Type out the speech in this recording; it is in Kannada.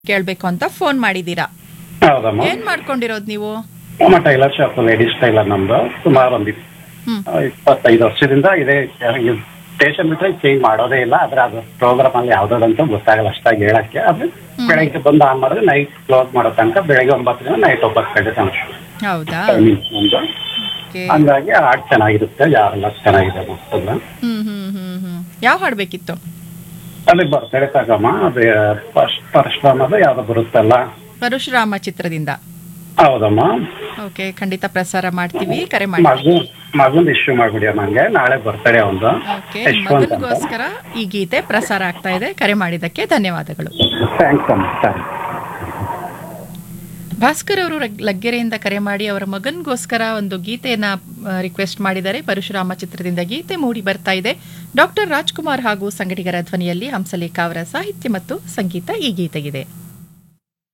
ಕೇಳ್ಬೇಕು ಅಂತ ಫೋನ್ ಮಾಡಿದ್ದೀರಾ ಹೌದಮ್ಮ ಏನ್ ಮಾಡ್ಕೊಂಡಿರೋದು ನೀವು ನಮ್ಮ ಟೈಲರ್ ಶಾಪ್ ಲೇಡೀಸ್ ಟೈಲರ್ ನಮ್ದು ಸುಮಾರು ಒಂದು ಇಪ್- ಹ್ಮ್ ಆ, ಇಪ್ಪತ್ತೈದು ವರ್ಷದಿಂದ ಇದೆ ಸ್ಟೇಷನ್ ಬಿಟ್ರೆ ಚೇಂಜ್ ಮಾಡೋದೇ ಇಲ್ಲ ಆದ್ರೆ ಅದು ಪ್ರೋಗ್ರಾಮ್ ಅಲ್ಲಿ ಯಾವ್ದಾದಂತ ಗೊತ್ತಾಗಲ್ಲ ಅಷ್ಟಾಗಿ ಹೇಳಕ್ಕೆ ಅದು ಬೆಳಗ್ಗೆ ಬಂದು ಆನ್ ಮಾಡಿದ್ರೆ ನೈಟ್ ಕ್ಲೋಸ್ ಮಾಡೋ ತನಕ ಬೆಳಗ್ಗೆ ಒಂಬತ್ತರಿಂದ ನೈಟ್ ಒಂಬತ್ತು ಗಂಟೆ ತನಕ ಹೌದಾ ಟೈಮಿಂಗ್ ನಮ್ದು ಓಕೆ ಹಂಗಾಗಿ ಹಾಡ್ ಚೆನ್ನಾಗಿರುತ್ತೆ ಯಾರೆಲ್ಲ ಚೆನ್ನಾಗಿದೆ ಮಕ್ಕಳ ಹ್ಮ್ ಹ್ಮ್ ಹ್ಮ್ ಹ್ಮ್ ಯಾವ ಹಾಡ್ಬೇಕಿತ್ತು ಅಲ್ಲಿ ಬರ್ತಡೆ ತಗಮ್ಮ ಅದು ಫಸ್ಟ್ ಪರಶುರಾಮದು ಯಾವ್ದು ಬರುತ್ತಲ್ಲ ಪರಶುರಾಮ ಚಿತ್ರದಿಂದ ಹೌದಮ್ಮ ಓಕೆ ಖಂಡಿತ ಪ್ರಸಾರ ಮಾಡ್ತೀವಿ ಕರೆ ಮಾಡಿ ಮಗು ಮಗುಂದು ಇಶ್ಯೂ ಮಾಡ್ಬಿಡಿ ನಂಗೆ ನಾಳೆ ಬರ್ತಡೆ ಒಂದು ಓಕೆ ಯಶವಂತ್ ಅಂತ ಮಗನಿಗೋಸ್ಕರ ಈ ಗೀತೆ ಪ್ರಸಾರ ಆಗ್ತಾ ಇದೆ ಕರೆ ಮಾಡಿದ್ದಕ್ಕೆ ಧನ್ಯವಾದಗಳು ಥ್ಯಾಂಕ್ಸ್ ಅಮ್ಮ ಥ್ಯಾಂಕ್ಸ್ ಭಾಸ್ಕರ್ ಅವರು ರಗ್- ಲಗ್ಗೆರೆಯಿಂದ ಕರೆ ಮಾಡಿ ಅವರ ಮಗನಿಗೋಸ್ಕರ ಒಂದು ಗೀತೆಯನ್ನ ರಿಕ್ವೆಸ್ಟ್ ಮಾಡಿದ್ದಾರೆ ಪರಶುರಾಮ ಚಿತ್ರದಿಂದ ಗೀತೆ ಮೂಡಿ ಬರ್ತಾ ಇದೆ ಡಾಕ್ಟರ್ ರಾಜ್ಕುಮಾರ್ ಹಾಗೂ ಸಂಗಡಿಗರ ಧ್ವನಿಯಲ್ಲಿ ಹಂಸಲೇಖ ಅವರ ಸಾಹಿತ್ಯ ಮತ್ತು ಸಂಗೀತ ಈ ಗೀತೆಗಿದೆ